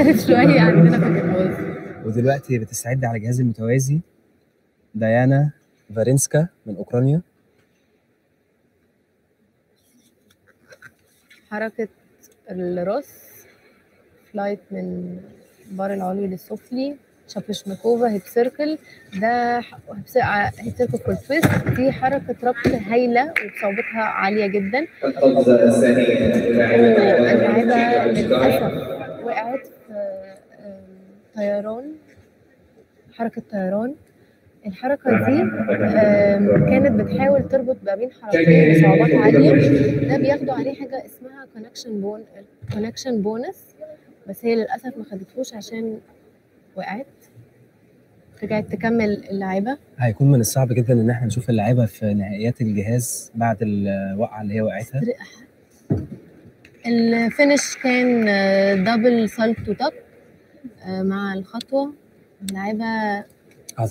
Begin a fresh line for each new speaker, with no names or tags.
مختلف شويه عندنا في الجمباز
ودلوقتي بتستعد على الجهاز المتوازي ديانا فارينسكا من اوكرانيا
حركه الراس فلايت من البار العلوي للسفلي شابشنكوفا هيب سيركل ده ح- هيب سير- ع- هيب سيركل فور تويست دي حركه ربط هايله وصعوبتها عاليه جدا
القفزة الثانية
واللاعبه للاسف وقعت في آم، طيران حركه طيران الحركه دي آم، كانت بتحاول تربط ما بين حركتين بصعوبات عاليه ده بياخدوا عليه حاجه اسمها كونكشن بون كونكشن بونس بس هي للاسف ما خدتهوش عشان وقعت رجعت تكمل اللعيبه
هيكون من الصعب جدا ان احنا نشوف اللاعيبه في نهائيات الجهاز بعد الوقعه اللي هي وقعتها
الفينش كان دبل سالت تو تاب مع الخطوه اللعيبه